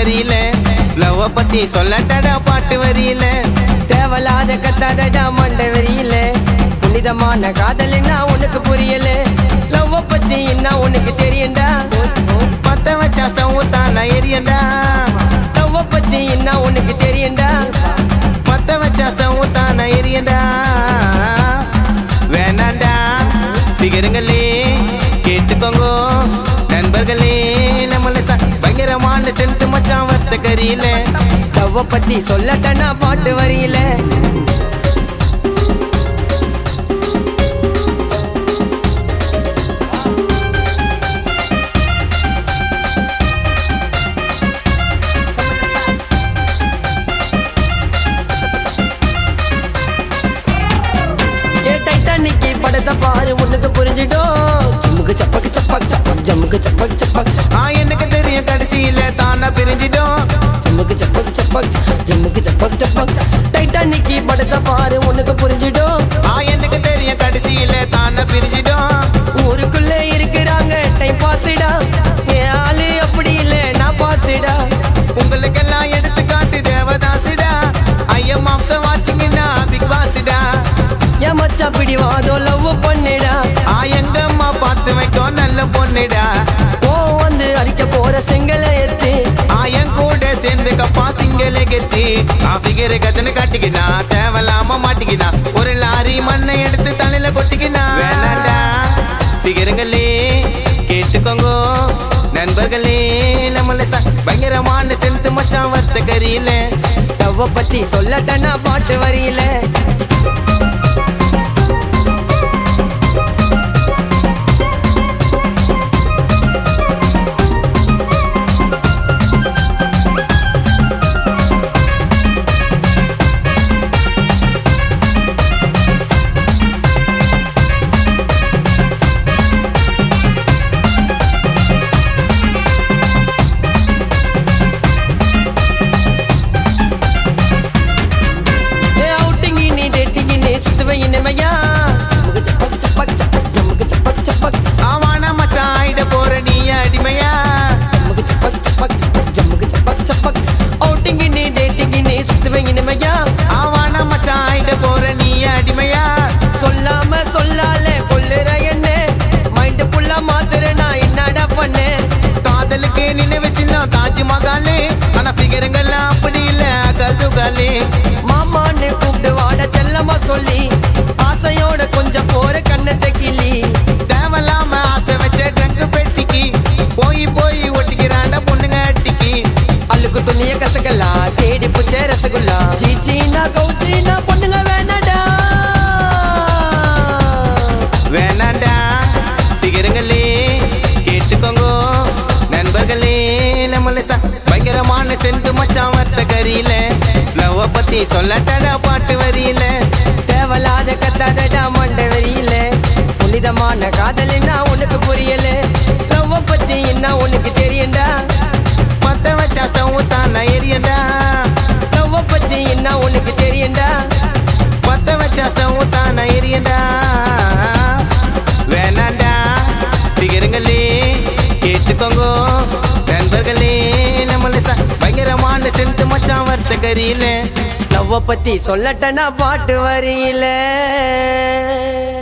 கறியில love பத்தி சொல்லட்டடா பாட்டு வரியில தேவலாத கத்தாதடா மண்ட வெறியில புனிதமான காதல் என்ன உனக்கு புரியல லவ் பத்தி என்ன உனக்கு தெரியண்டா பத்த வச்சா ஸ்டவ் தான எரியண்டா லவ் பத்தி என்ன உனக்கு தெரியண்டா பத்த வச்சா ஸ்டவ் தான எரியண்டா வேணாண்டா ஃபிகருங்களே கேட்டுக்கோங்க நண்பர்களே நம்மள ச- பயங்கரமான ஸ்ட்ரென்த் மச்சான் வர்த்த கறியில லவ் பத்தி சொல்லட்டனா பாட்டு வரியில ஏ டைட்டானிக் படத்தை பாரு உனக்கு புரிஞ்சிடும் ஜம்முக்கு சப்பக்கு சப்பக் சப்பக் ஜம்முக்கு சப்பக் சப்பக் ஆ எனக்கு தெரியும் கடைசியில தானா பிரிஞ்சிடும் ஜம்முக்கு சப்பக் சப்பக் ஜம்முக்கு சப்பக் சப்பக் டைட்டானிக் படத்தை பாரு உனக்கு புரிஞ்சிடும் ஆ எனக்கு தெரியும் கடைசியில தானா பிரிஞ்சிடும் ஊருக்குள்ள இருக்கிறாங்க டைம் பாசிடா என் ஆளு அப்படி இல்ல நான் பாசிடா உங்களுக்கெல்லாம் எடுத்து காட்டு தேவதாசிடா ஐயம் ஆஃப் த வாட்சிங்கன்னா பிக் பாஸ்டா என் மச்சான் பிடிவாதம் லவ் பண்ணிடா ஆ எங்க அம்மா பார்த்து வைக்கும் நல்ல பொண்ணுடா கோவம் வந்து அடிக்க போற செங்கலை எத்து ஆ என் கூட சேர்ந்து கப்பா சிங்கலை கெத்தி ஆ ஃபிகர் கத்துன்னு காட்டிக்கினா தேவையில்லாம மாட்டிக்கினா ஒரு லாரி மண்ணை எடுத்து தலையில கொட்டிக்கினா வேணாண்டா ஃபிகருங்களே கேட்டுக்கோங்க நண்பர்களே நம்மள ச- பயங்கரமான ஸ்ட்ரென்த் மச்சான் வர்த்த கறியில லவ் பத்தி சொல்லட்டனா பாட்டு வரியில ஏ அவுட்டிங் நீ டேட்டிங் நீ சுத்துவ இனிமையா ஜம்முக்கு சப்பக் சப்பக் சப்பக் ஜம்முக்கு சப்பக் சப்பக் ஆவான மச்சான் ஆயிட போற நீ அடிமையா ஜம்முக்கு சப்பக் சப்பக் சப்பக் ஜம்முக்கு சப்பக் சப்பக் அவுட்டிங் நீ டேட்டிங் நீ சுத்துவ இனிமையா ஆவான மச்சான் ஆயிட போற நீ அடிமையா சொல்லாம சொல்லால கொல்லுற என்ன மைண்ட் புல்லா மாத்துற நான் என்னடா பண்ணேன் காதலுக்கு நினைவு சின்ன தாஜ்மஹாலே ஆனா ஃபிகருங்கெல்லாம் அப்படி இல்ல அகல் துகாலே மாமான்னு கூப்பிட்டு வாட செல்லமா சொல்லி ஆசையோட கொஞ்சம் போற கண்ணத்தை கிளி தேவையில்லாம ஆசை வச்ச ட்ரங்க் பெட்டிக்கு போய் போய் ஒட்டிக்கிறாண்ட பொண்ணுங்க அட்டிக்கு அழுக்கு துணிய கசக்கலாம் தேடி புச்ச ரசகுல்லா சீச்சீனா கவுச்சீனா பொண்ணுங்க வேணாடா வேணாண்டா ஃபிகருங்களே கேட்டுக்கோங்க நண்பர்களே நம்மள ச- பயங்கரமான ஸ்ட்ரென்த் மச்சான் வர்த்த கறியில லவ் பத்தி சொல்லட்டடா பாட்டு வரியில தேவலாத கத்தாதடா மண்ட வெறியில புனிதமான காதல் என்ன உனக்கு புரியல லவ் பத்தி என்ன உனக்கு தெரியண்டா பத்த வச்சா ஸ்டவ் தான எரியண்டா லவ் பத்தி என்ன உனக்கு தெரியண்டா பத்த வச்சா ஸ்டவ் தான எரியண்டா வேணாண்டா ஃபிகருங்களே கேட்டுக்கோங்க நண்பர்களே நம்மள ச- பயங்கரமான ஸ்ட்ரென்த் மச்சான் வர்த்த கறியில லவ் பத்தி சொல்லட்டனா பாட்டு வரியில